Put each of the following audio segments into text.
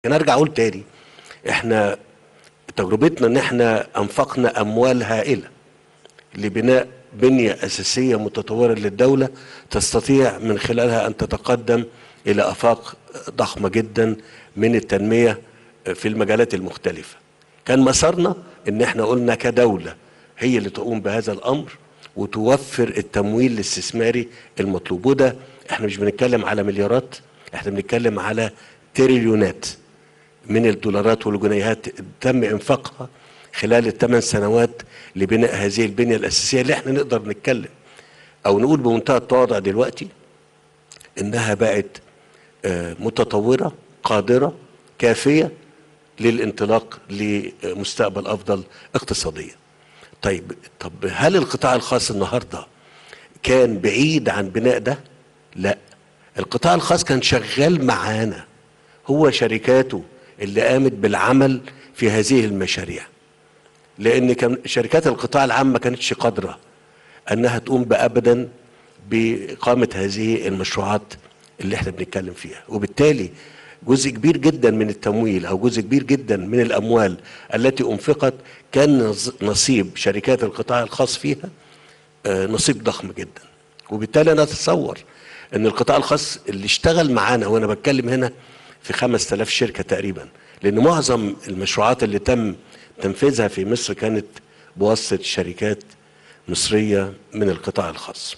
انا ارجع اقول تاني احنا تجربتنا ان احنا انفقنا اموال هائله لبناء بنيه اساسيه متطوره للدوله تستطيع من خلالها ان تتقدم الى افاق ضخمه جدا من التنميه في المجالات المختلفه. كان مسارنا ان احنا قلنا كدوله هي اللي تقوم بهذا الامر وتوفر التمويل الاستثماري المطلوب وده احنا مش بنتكلم على مليارات احنا بنتكلم على تريليونات من الدولارات والجنيهات تم انفاقها خلال الثمان سنوات لبناء هذه البنيه الاساسيه اللي احنا نقدر نتكلم او نقول بمنتهى التواضع دلوقتي انها بقت آه، متطوره قادره كافيه للانطلاق لمستقبل افضل اقتصاديا. طيب طب هل القطاع الخاص النهارده كان بعيد عن بناء ده؟ لا القطاع الخاص كان شغال معانا هو شركاته اللي قامت بالعمل في هذه المشاريع لان كان شركات القطاع العام ما كانتش قادره انها تقوم بابدا باقامه هذه المشروعات اللي احنا بنتكلم فيها وبالتالي جزء كبير جدا من التمويل او جزء كبير جدا من الاموال التي انفقت كان نص- نصيب شركات القطاع الخاص فيها آه، نصيب ضخم جدا وبالتالي انا اتصور ان القطاع الخاص اللي اشتغل معانا وانا بتكلم هنا في 5000 شركه تقريبا لان معظم المشروعات اللي تم تنفيذها في مصر كانت بواسطه شركات مصريه من القطاع الخاص.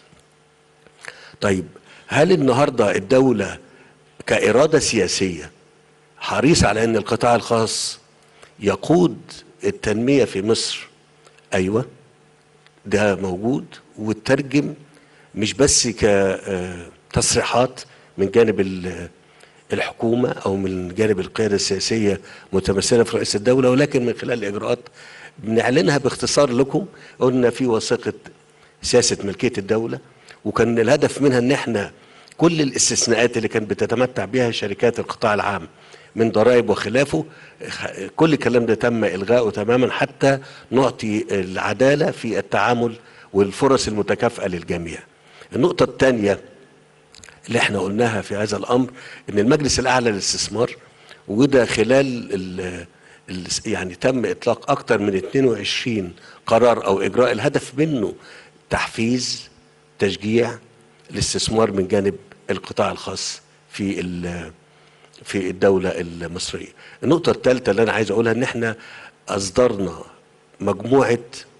طيب هل النهارده الدوله كاراده سياسيه حريصه على ان القطاع الخاص يقود التنميه في مصر؟ ايوه ده موجود وترجم مش بس كتصريحات من جانب ال- الحكومة أو من جانب القيادة السياسية متمثلة في رئيس الدولة ولكن من خلال إجراءات بنعلنها باختصار لكم قلنا في وثيقة سياسة ملكية الدولة وكان الهدف منها ان احنا كل الاستثناءات اللي كانت بتتمتع بها شركات القطاع العام من ضرائب وخلافه خ- كل الكلام ده تم الغائه تماما حتى نعطي العداله في التعامل والفرص المتكافئه للجميع. النقطه الثانيه اللي احنا قلناها في هذا الامر ان المجلس الاعلى للاستثمار وده خلال ال ال يعني تم اطلاق اكثر من 22 قرار او اجراء الهدف منه تحفيز تشجيع الاستثمار من جانب القطاع الخاص في ال- في الدولة المصرية النقطة الثالثة اللي أنا عايز أقولها إن إحنا أصدرنا مجموعة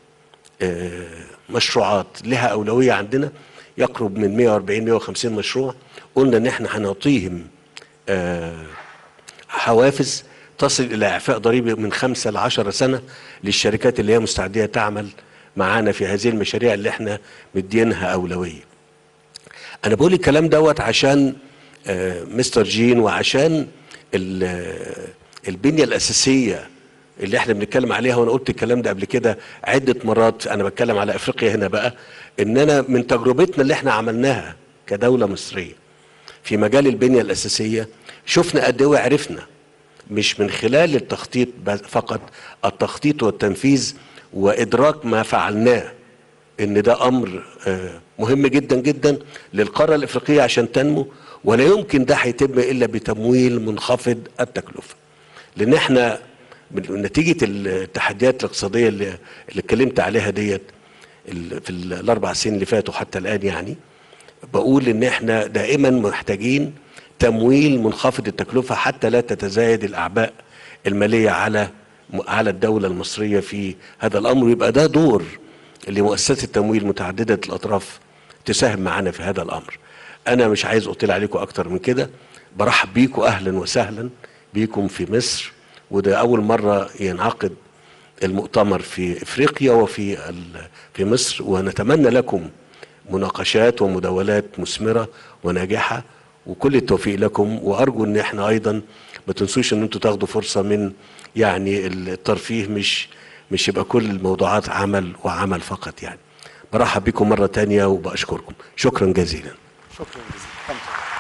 آه، مشروعات لها أولوية عندنا يقرب من 140 150 مشروع قلنا إن إحنا هنعطيهم آه، حوافز تصل إلى إعفاء ضريبي من خمسة لعشرة سنة للشركات اللي هي مستعدية تعمل معانا في هذه المشاريع اللي إحنا مدينها أولوية انا بقول الكلام دوت عشان آه، مستر جين وعشان ال- آه، البنيه الاساسيه اللي احنا بنتكلم عليها وانا قلت الكلام ده قبل كده عده مرات انا بتكلم على افريقيا هنا بقى ان انا من تجربتنا اللي احنا عملناها كدوله مصريه في مجال البنيه الاساسيه شفنا قد ايه وعرفنا مش من خلال التخطيط بس- فقط التخطيط والتنفيذ وادراك ما فعلناه ان ده امر آه، مهم جدا جدا للقاره الافريقيه عشان تنمو ولا يمكن ده هيتم الا بتمويل منخفض التكلفه لان احنا من- نتيجه التحديات الاقتصاديه اللي اللي اتكلمت عليها ديت ال- في ال- الاربع سنين اللي فاتوا حتى الان يعني بقول ان احنا دائما محتاجين تمويل منخفض التكلفه حتى لا تتزايد الاعباء الماليه على على الدوله المصريه في هذا الامر ويبقى ده دور لمؤسسات التمويل متعدده الاطراف تساهم معنا في هذا الامر. انا مش عايز اطيل عليكم اكتر من كده برحب بيكم اهلا وسهلا بيكم في مصر وده اول مره ينعقد المؤتمر في افريقيا وفي ال- في مصر ونتمنى لكم مناقشات ومداولات مثمره وناجحه وكل التوفيق لكم وارجو ان احنا ايضا ما تنسوش ان انتوا تاخدوا فرصه من يعني الترفيه مش مش يبقى كل الموضوعات عمل وعمل فقط يعني برحب بكم مره تانية وباشكركم شكرا جزيلا شكرا جزيلا